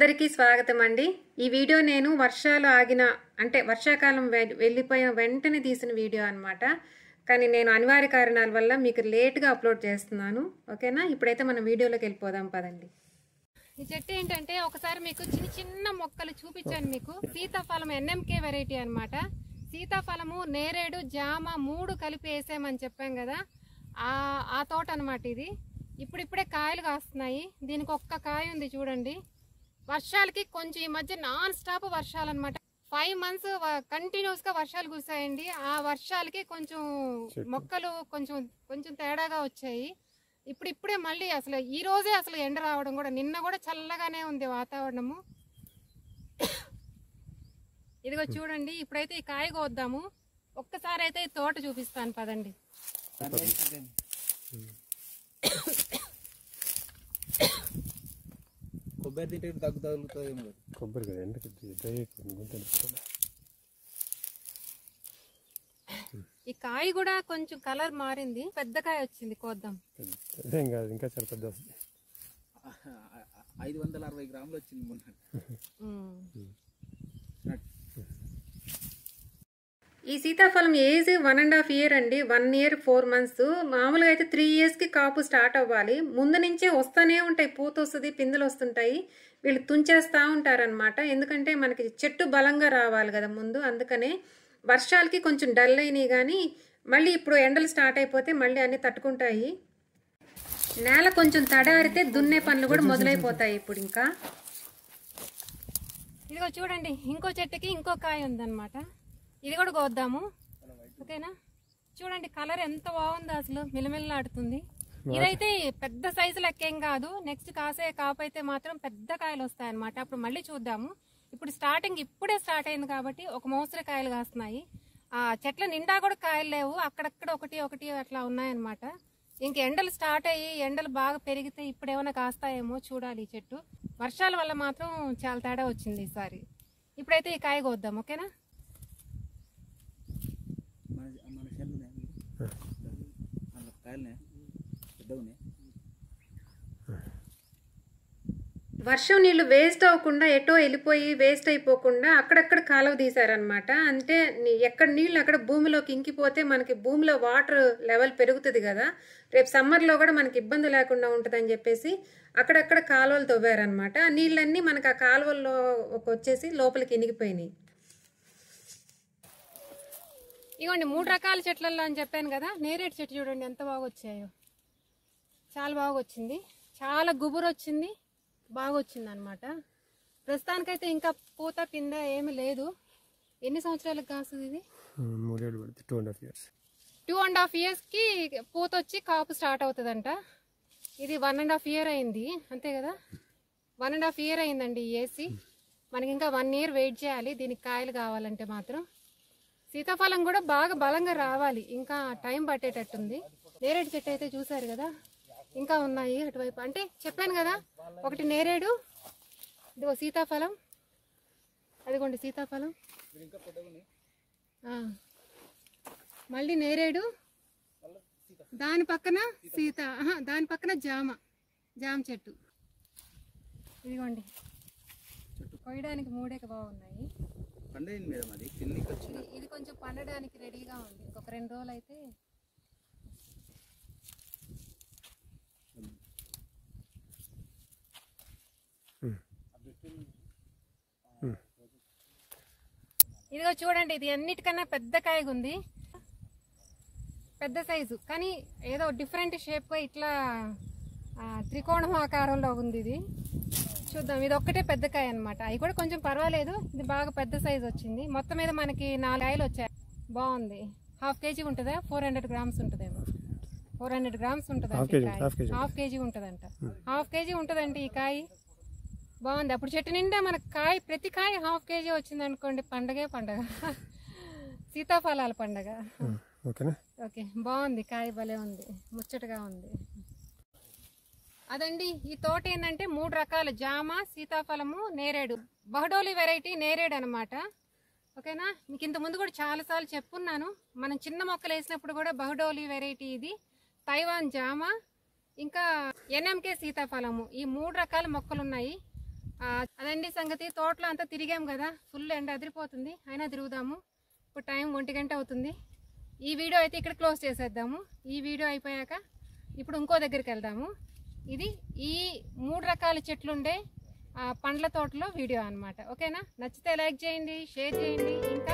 అందరికీ స్వాగతం అండి ఈ వీడియో నేను వర్షాలు ఆగిన అంటే వర్షాకాలం వె- వెళ్ళిపోయిన వెంటనే తీసిన వీడియో అన్నమాట కానీ నేను అనివార్య కారణాల వల్ల మీకు లేట్గా అప్లోడ్ చేస్తున్నాను ఓకేనా ఇప్పుడైతే మనం వీడియోలోకి వెళ్ళిపోదాం పదండి ఈ చెట్టు ఏంటంటే ఒకసారి మీకు చిన్న చిన్న మొక్కలు చూపించాను మీకు సీతాఫలం ఎన్ఎంకే వెరైటీ అన్నమాట సీతాఫలము నేరేడు జామ మూడు కలిపి వేసామని చెప్పాం కదా ఆ ఆ తోట అన్నమాట ఇది ఇప్పుడిప్పుడే కాయలు కాస్తున్నాయి దీనికి ఒక్క కాయ ఉంది చూడండి వర్షాలకి కొంచెం ఈ మధ్య నాన్ స్టాప్ వర్షాలు అనమాట ఫైవ్ మంత్స్ కంటిన్యూస్ గా వర్షాలు కురిసాయండి ఆ వర్షాలకి కొంచెం మొక్కలు కొంచెం కొంచెం తేడాగా వచ్చాయి ఇప్పుడు ఇప్పుడే మళ్ళీ అసలు ఈ రోజే అసలు ఎండ రావడం కూడా నిన్న కూడా చల్లగానే ఉంది వాతావరణము ఇదిగో చూడండి ఇప్పుడైతే ఈ కాయ కోద్దాము ఒక్కసారి అయితే ఈ తోట చూపిస్తాను పదండి కొబ్బరి తింటే దగ్గు తగులుతుందేమో కదా. కొబ్బరి కదా ఎండకి డ్రై అయిపోతుంది గొంతు ఎండిపోతుంది. ఈ కాయ కూడా కొంచెం కలర్ మారింది పెద్ద కాయ వచ్చింది కోద్దాం పెద్ద- అదేం కాదు ఇంకా చాలా పెద్ద వస్తుంది ఐదు వందల అరవై గ్రాములు వచ్చింది మొన్న ఉమ్. ఈ సీతాఫలం age one and half year అండి వన్ ఇయర్ ఫోర్ మంత్స్ మామూలుగా అయితే త్రీ ఇయర్స్కి కాపు స్టార్ట్ అవ్వాలి ముందు నుంచే వస్తూనే ఉంటాయి పూత వస్తుంది పిందెలు వస్తుంటాయి వీళ్ళు తుంచేస్తూ ఉంటారనమాట ఎందుకంటే మనకి చెట్టు బలంగా రావాలి కదా ముందు అందుకనే వర్షాలకి కొంచెం డల్ అయినాయి కానీ మళ్ళీ ఇప్పుడు ఎండలు స్టార్ట్ అయిపోతే మళ్ళీ అన్ని తట్టుకుంటాయి నేల కొంచెం తడారితే దున్నే పనులు కూడా మొదలైపోతాయి ఇప్పుడు ఇంకా ఇదిగో చూడండి ఇంకో చెట్టుకి ఇంకో కాయ ఉందన్నమాట ఇది కూడా కోద్దాము ఓకేనా చూడండి కలర్ ఎంత బాగుందో అసలు మిలమిల్లాడుతుంది ఇదైతే పెద్ద సైజు లెక్కేం కాదు నెక్స్ట్ కాసే కాపు అయితే మాత్రం పెద్ద కాయలు వస్తాయన్నమాట అప్పుడు మళ్ళీ చూద్దాము ఇప్పుడు స్టార్టింగ్ ఇప్పుడే స్టార్ట్ అయింది కాబట్టి ఒక మోసరి కాయలు కాస్తున్నాయి ఆ చెట్ల నిండా కూడా కాయలు లేవు అక్కడక్కడ ఒకటి ఒకటి అట్లా ఉన్నాయన్నమాట ఇంక ఎండలు స్టార్ట్ అయ్యి ఎండలు బాగా పెరిగితే ఇప్పుడు ఏమైనా కాస్తాయేమో చూడాలి ఈ చెట్టు వర్షాల వల్ల మాత్రం చాలా తేడా వచ్చింది ఈసారి ఇప్పుడైతే ఈ కాయ కోద్దాం ఓకేనా మన మన చెల్లునే మన కాయలునే పెద్దవునే వర్షం నీళ్లు వేస్ట్ అవ్వకుండా ఎటో వెళ్ళిపోయి వేస్ట్ అయిపోకుండా అక్కడక్కడ కాలువ తీశారనమాట అంటే నీ- ఎక్కడ నీళ్ళు అక్కడ భూమిలోకి ఇంకిపోతే మనకి భూమిలో వాటర్ లెవెల్ పెరుగుతుంది కదా రేపు సమ్మర్లో కూడా మనకి ఇబ్బంది లేకుండా ఉంటుందని చెప్పేసి అక్కడక్కడ కాలువలు తవ్వారనమాట ఆ నీళ్ళన్నీ మనకి ఆ కాలువల్లో వచ్చేసి లోపలికి ఇనిగిపోయినాయి ఇగోండి మూడు రకాల చెట్లలో అని చెప్పాను కదా నేరేడు చెట్టు చూడండి ఎంత బాగా వచ్చాయో చాలా బాగా వచ్చింది చాలా గుబురు వచ్చింది బాగా వచ్చింది అనమాట ప్రస్తుతానికైతే ఇంకా పూత పింద ఏమీ లేదు ఎన్ని సంవత్సరాలకు కాస్తుంది ఇది ఉమ్, మూడేళ్ళు పడుతుంది two and half years two and half ఇయర్స్కి పూత వచ్చి కాపు స్టార్ట్ అవుతుందంట ఇది వన్ అండ్ హాఫ్ ఇయర్ అయింది అంతే కదా వన్ అండ్ హాఫ్ ఇయర్ అయిందండి ఈ ఏసీ మనకి ఇంకా వన్ ఇయర్ వెయిట్ చేయాలి దీనికి కాయలు కావాలంటే మాత్రం సీతాఫలం కూడా బాగా బలంగా రావాలి ఇంకా టైం పట్టేటట్టుంది నేరేడు చెట్టు అయితే చూసారు కదా ఇంకా ఉన్నాయి అటువైపు అంటే చెప్పాను కదా ఒకటి నేరేడు ఇదిగో సీతాఫలం అదిగోండి సీతాఫలం ఆ. మళ్ళీ నేరేడు దాని పక్కన సీత ఆహా, దాని పక్కన జామ జామ చెట్టు ఇదిగోండి కొయ్యడానికి మూడే బాగున్నాయి పండేది మేడం అది కిందికి వచ్చింది ఇది ఇది కొంచెం పండడానికి రెడీగా ఉంది ఇంకొక రెండు రోజులు అయితే ఇదిగో చూడండి ఇది అన్నిటికన్నా పెద్ద కాయగా ఉంది పెద్ద సైజు కానీ ఏదో డిఫరెంట్ షేప్ ఇట్లా ఆ, త్రికోణం ఆకారంలో ఉంది ఇది చూద్దాం ఇది ఒక్కటే పెద్ద కాయ అనమాట అవి కూడా కొంచెం పర్వాలేదు ఇది బాగా పెద్ద సైజు వచ్చింది మొత్తం మీద మనకి నాలుగు కాయలు వచ్చాయి బాగుంది హాఫ్ కేజీ ఉంటుందా ఫోర్ హండ్రెడ్ గ్రామ్స్ ఉంటుందేమో ఫోర్ హండ్రెడ్ గ్రామ్స్ ఉంటుంది Half kg, half kg. Half kg ఉంటుందంట హాఫ్ కేజీ ఉంటుందండి ఈ కాయ బాగుంది అప్పుడు చెట్టు నిండా మనకు కాయ ప్రతి కాయ హాఫ్ కేజీ వచ్చింది అనుకోండి పండగే పండగ సీతాఫలాల పండగ ఉమ్, ఓకేనా ఓకే బాగుంది కాయ భలే ఉంది ముచ్చటగా ఉంది అదండి ఈ తోట ఏంటంటే మూడు రకాల జామ సీతాఫలము నేరేడు బహడోలి వెరైటీ నేరేడు అనమాట ఓకేనా మీకు ఇంత ముందు కూడా చాలాసార్లు చెప్పున్నాను మనం చిన్న మొక్కలు వేసినప్పుడు కూడా బహడోలి వెరైటీ ఇది తైవాన్ జామ ఇంకా ఎన్ఎంకే సీతాఫలము ఈ మూడు రకాల మొక్కలు ఉన్నాయి ఆ, అదండి సంగతి తోటలో అంతా తిరిగాం కదా ఫుల్ ఎండ అదిరిపోతుంది అయినా తిరుగుదాము ఇప్పుడు టైం ఒంటి గంట అవుతుంది ఈ వీడియో అయితే ఇక్కడ క్లోజ్ చేసేద్దాము ఈ వీడియో అయిపోయాక ఇప్పుడు ఇంకో దగ్గరికి వెళ్దాము ఇది ఈ మూడు రకాల చెట్లుండే ఆ, పండ్ల తోటలో వీడియో అన్నమాట ఓకేనా నచ్చితే లైక్ చేయండి షేర్ చేయండి ఇంకా